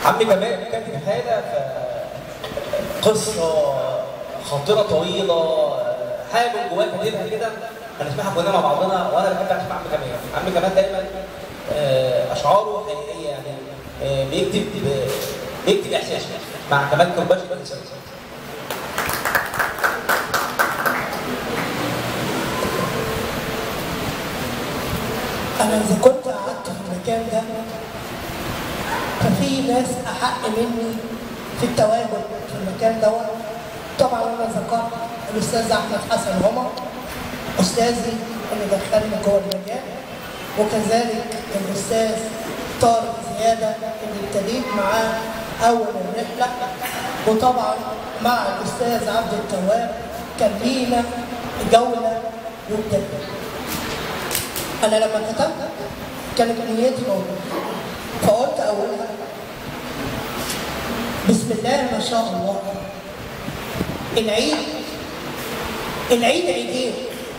عمي كمال كاتب حاجه ف قصه خاطره طويله حاجه من جواه كاتبها كده هنسمعها كلنا مع بعضنا وانا بحب اسمع عم كمال عم كمال دايما آه، اشعاره حقيقيه يعني آه، بيكتب آه، بيكتب احساسه مع كمال كرباش كل سنه أنا إذا كنت قعدت في المكان ده ففي ناس أحق مني في التواجد في المكان ده طبعا أنا ذكرت الأستاذ أحمد حسن عمر أستاذي اللي دخلني جوه المجال وكذلك الأستاذ طارق زيادة اللي ابتديت معاه أول الرحلة وطبعا مع الأستاذ عبد التواب كان لينا جولة وابتدينا انا لما كتبت كانت نيتي موجوده فقلت اولها بسم الله ما شاء الله العيد العيد عيدين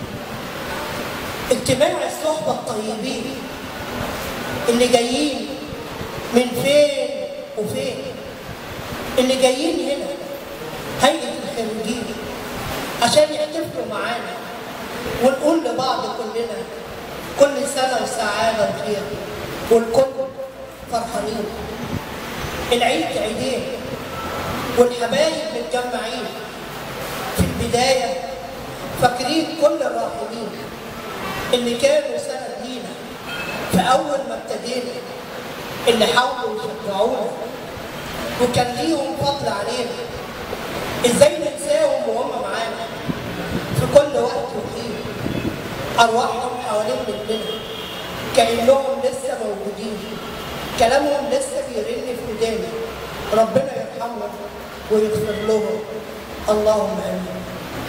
اجتماع الصحبة الطيبين اللي جايين من فين وفين اللي جايين هنا هيئة الخريجين عشان يحتفلوا معانا ونقول لبعض كلنا كل سنة وسعادة وخير والكل فرحانين العيد عيدين والحبايب متجمعين في البداية فاكرين كل الراحلين اللي كانوا سند لينا في أول ما ابتدينا اللي حاولوا يشجعونا وكان ليهم فضل علينا ازاي ننساهم وهم معانا في كل وقت وحين أرواحهم حوالين مننا كأنهم لسه موجودين كلامهم لسه بيرن في وداني ربنا يرحمهم ويغفر لهم اللهم آمين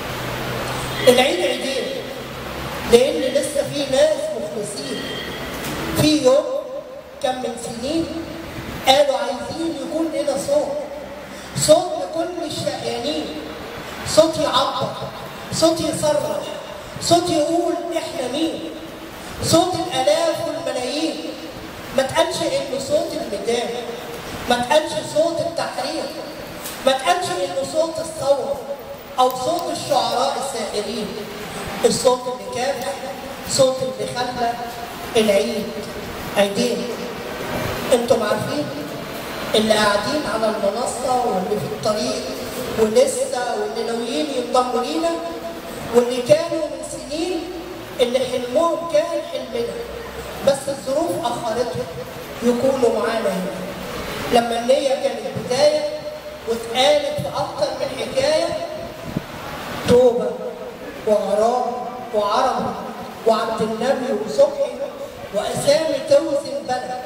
العيد عيدين لأن لسه في ناس مخلصين في يوم كان من سنين قالوا عايزين يكون لنا صوت صوت لكل الشقيانين صوت يعبر صوت يصرخ صوت يقول احنا مين صوت الالاف والملايين ما تقالش انه صوت الميدان ما تقالش صوت التحرير ما تقالش انه صوت الثوره او صوت الشعراء السائرين الصوت اللي كافح صوت اللي خلى العيد عيدين انتم عارفين اللي قاعدين على المنصه واللي في الطريق ولسه واللي ناويين ينضموا لينا واللي كانوا من سنين اللي حلمهم كان حلمنا بس الظروف اخرتهم يكونوا معانا هنا لما النية كانت بداية واتقالت في أكتر من حكاية توبة وغرام وعربي وعبد النبي وصبحي وأسامي توزن بلد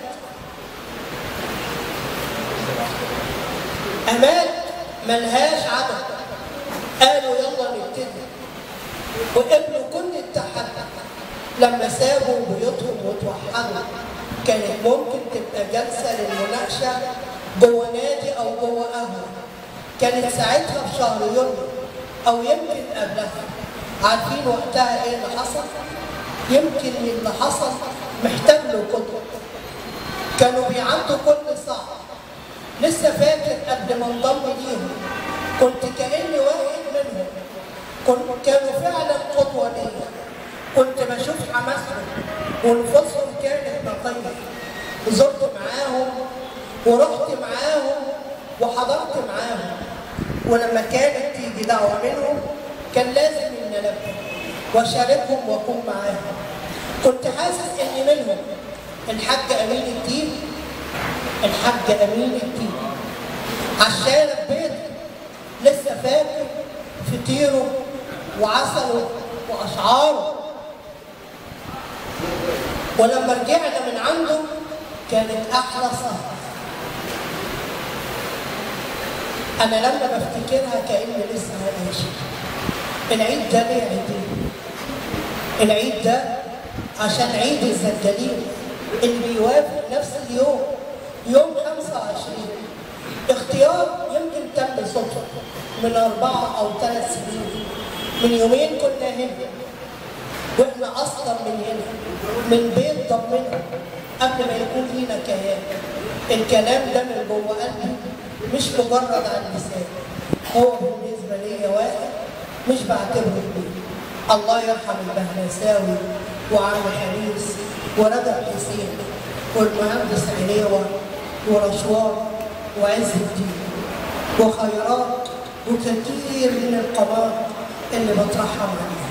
أمال ملهاش عدد قالوا يلا نبتدي وقبلوا كل التحدي لما سابوا بيوتهم وتوحدوا كانت ممكن تبقى جلسة للمناقشة جوه نادي أو جوه قهوة كانت ساعتها في شهر يونيو أو يمكن قبلها عارفين وقتها إيه اللي حصل؟ يمكن اللي حصل محتاج له كتب كانوا بيعدوا كل صعب لسه فاكر قبل ما انضم ليهم كنت كأني واحد منهم كنت كانوا فعلا قدوة ليا كنت بشوف حماسهم ونفوسهم كانت نقية زرت معاهم ورحت معاهم وحضرت معاهم ولما كانت تيجي دعوة منهم كان لازم ان انبه واشاركهم واكون معاهم كنت حاسس اني منهم الحاج امين الدين الحاج امين الدين عشان البيت لسه فاكر فطيره وعسله واشعاره ولما رجعنا من عنده كانت احلى سهره انا لما بفتكرها كاني لسه عايش العيد ده ليه عيدين العيد ده عشان عيد الزنجلين اللي بيوافق نفس اليوم يوم 25 اختيار يمكن تم صدفه من اربعه او ثلاث سنين من يومين كنا هنا واحنا اصلا من هنا من بيت ضمنا قبل ما يكون لينا كيان الكلام ده من جوه مش مجرد على اللسان هو بالنسبه ليا واحد مش بعتبره كبير الله يرحم البهنساوي وعم خميس ورجب حسين والمهندس عليوه ورشوان وعز الدين وخيرات وكثير من القنوات اللي بترحم عليها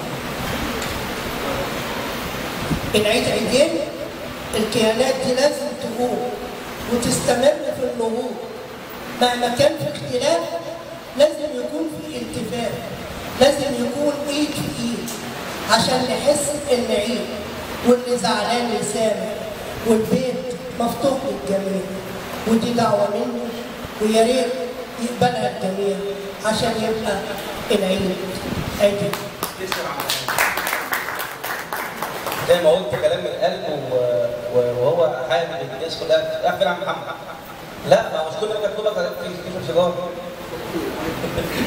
العيد عيدين الكيانات دي لازم تقوم وتستمر في النهوض مهما كان في اختلاف لازم يكون في التفاف لازم يكون ايد في ايد عشان نحس ان عيد واللي زعلان يسامح والبيت مفتوح للجميع ودي دعوه مني ويا ريت يقبلها الجميع عشان يبقى العيد عيد زي ما قلت كلام من القلب و- و- وهو حابب الناس كلها اقفل يا عم محمد لا ما هو مش كل ما مكتوبه في كيس السيجاره